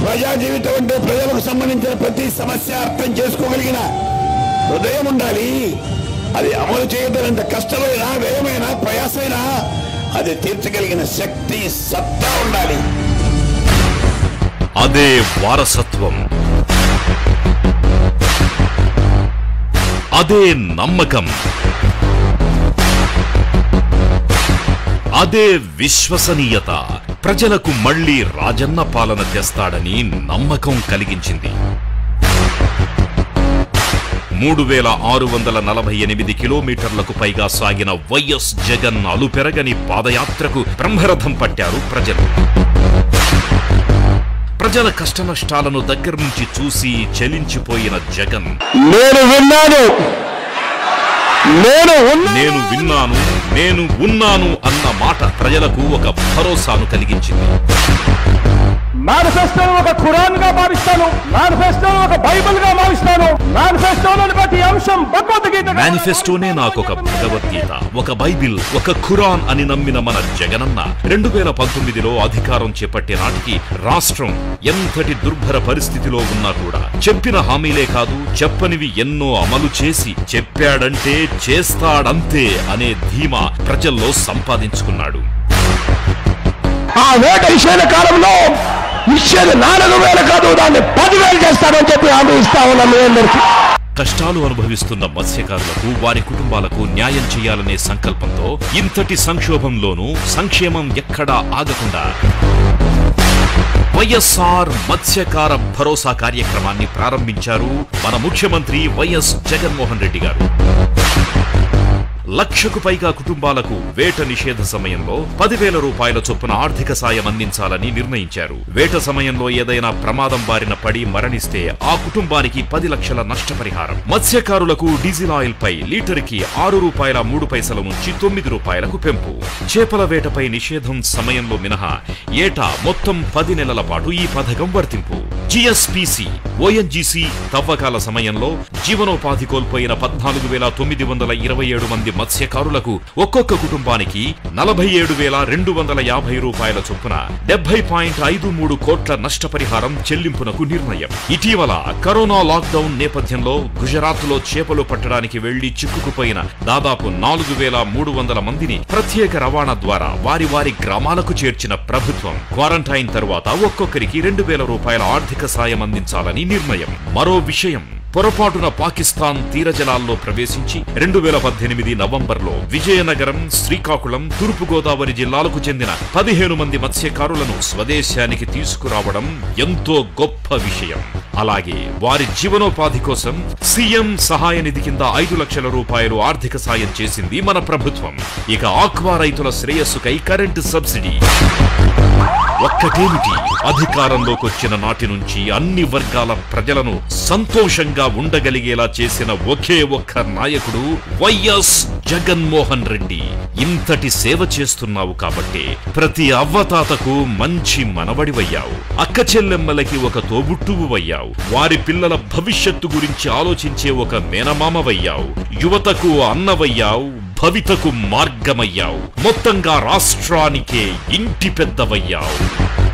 ప్రజా జీవితం అంటే ప్రజలకు సంబంధించిన ప్రతి సమస్య అర్థం చేసుకోగలిగిన హృదయం ఉండాలి అది అమలు చేయడం కష్టమైన వ్యయమైన ప్రయాసైనా అది తీర్చగలిగిన శక్తి సత్తా ఉండాలి అదే వారసత్వం అదే నమ్మకం అదే విశ్వసనీయత ప్రజలకు మళ్ళీ రాజన్న పాలన తెస్తాడని నమ్మకం కలిగించింది మూడు వేల ఆరు వందల నలభై ఎనిమిది కిలోమీటర్లకు పైగా సాగిన వైఎస్ జగన్ అలుపెరగని పాదయాత్రకు బ్రహ్మరథం పట్టారు ప్రజలు ప్రజల కష్టనష్టాలను దగ్గర నుంచి చూసి చలించిపోయిన జగన్ నేను విన్నాను నేను నేను విన్నాను నేను ఉన్నాను అన్న మాట ప్రజలకు ఒక భరోసాను కలిగించింది మేనిఫెస్టోను ఒక ఖురాన్ గా భావిస్తాను మేనిఫెస్టోను ఒక బైబిల్ గా భావిస్తాను మేనిఫెస్టోలోని ప్రతి అంశం భగవద్గీత మేనిఫెస్టోనే నాకొక భగవద్గీత ఒక బైబిల్ ఒక ఖురాన్ అని నమ్మిన మన జగనన్న రెండు వేల పంతొమ్మిదిలో అధికారం చేపట్టే నాటికి రాష్ట్రం ఎంతటి దుర్భర పరిస్థితిలో ఉన్నా కూడా చెప్పిన హామీలే కాదు చెప్పనివి ఎన్నో అమలు చేసి చెప్పాడంటే చేస్తాడంతే అనే ధీమా ప్రజల్లో సంపాదించుకున్నాడు ఆ వేట నిషేధ కాలంలో ఇచ్చేది నాలుగు వేలు కాదు దాన్ని పదివేలు చేస్తానని చెప్పి హామీ ఇస్తా ఉన్నాం మీ అందరికీ కష్టాలు అనుభవిస్తున్న మత్స్యకారులకు వారి కుటుంబాలకు న్యాయం చేయాలనే సంకల్పంతో ఇంతటి సంక్షోభంలోనూ సంక్షేమం ఎక్కడా ఆగకుండా వైఎస్ఆర్ మత్స్యకార భరోసా కార్యక్రమాన్ని ప్రారంభించారు మన ముఖ్యమంత్రి వైఎస్ జగన్మోహన్ రెడ్డి గారు లక్షకు పైగా కుటుంబాలకు వేట నిషేధ సమయంలో పదివేల రూపాయల చొప్పున ఆర్థిక సాయం అందించాలని నిర్ణయించారు వేట సమయంలో ఏదైనా ప్రమాదం బారిన పడి మరణిస్తే ఆ కుటుంబానికి పది లక్షల నష్టపరిహారం మత్స్యకారులకు డీజిల్ ఆయిల్ పై లీటర్కి ఆరు రూపాయల మూడు పైసల నుంచి తొమ్మిది రూపాయలకు పెంపు చేపల వేటపై నిషేధం సమయంలో మినహా ఏటా మొత్తం పది నెలల పాటు ఈ పథకం వర్తింపు జిఎస్పిసి ఓఎన్జీసీ తవ్వకాల సమయంలో జీవనోపాధి కోల్పోయిన పద్నాలుగు వేల తొమ్మిది వందల ఇరవై ఏడు మంది మత్స్యకారులకు ఒక్కొక్క కుటుంబానికి నలభై ఏడు వేల రెండు వందల యాభై రూపాయల చొప్పున డెబ్బై పాయింట్ ఐదు మూడు కోట్ల నష్టపరిహారం చెల్లింపునకు నిర్ణయం ఇటీవల కరోనా లాక్డౌన్ నేపథ్యంలో గుజరాత్ లో చేపలు పట్టడానికి వెళ్లి చిక్కుకుపోయిన దాదాపు నాలుగు వేల మూడు వందల మందిని ప్రత్యేక రవాణా ద్వారా వారి వారి గ్రామాలకు చేర్చిన ప్రభుత్వం క్వారంటైన్ తరువాత ఒక్కొక్కరికి రెండు వేల రూపాయల ఆర్థిక సాయం అందించాలని నిర్ణయం మరో విషయం పొరపాటున పాకిస్తాన్ తీరజలాల్లో ప్రవేశించి రెండు వేల పద్దెనిమిది నవంబర్లో విజయనగరం శ్రీకాకుళం తూర్పుగోదావరి జిల్లాలకు చెందిన పదిహేను మంది మత్స్యకారులను స్వదేశానికి తీసుకురావడం ఎంతో గొప్ప విషయం అలాగే వారి జీవనోపాధి కోసం సీఎం సహాయ నిధి కింద ఐదు లక్షల రూపాయలు ఆర్థిక సాయం చేసింది మన ప్రభుత్వం ఇక ఆక్వా రైతుల శ్రేయస్సుకై కరెంటు సబ్సిడీ ఒక్కటేమిటి అధికారంలోకి వచ్చిన నాటి నుంచి అన్ని వర్గాల ప్రజలను సంతోషంగా ఉండగలిగేలా చేసిన ఒకే ఒక్క నాయకుడు వైఎస్ జగన్మోహన్ రెడ్డి ఇంతటి సేవ చేస్తున్నావు కాబట్టి ప్రతి అవ్వతాతకు మంచి మనవడివయ్యావు అక్క చెల్లెమ్మలకి ఒక తోబుట్టువయ్యావు వారి పిల్లల భవిష్యత్తు గురించి ఆలోచించే ఒక మేనమామవయ్యావు యువతకు అన్నవయ్యావు భవితకు మార్గమయ్యావు మొత్తంగా రాష్ట్రానికే ఇంటి పెద్దవయ్యావు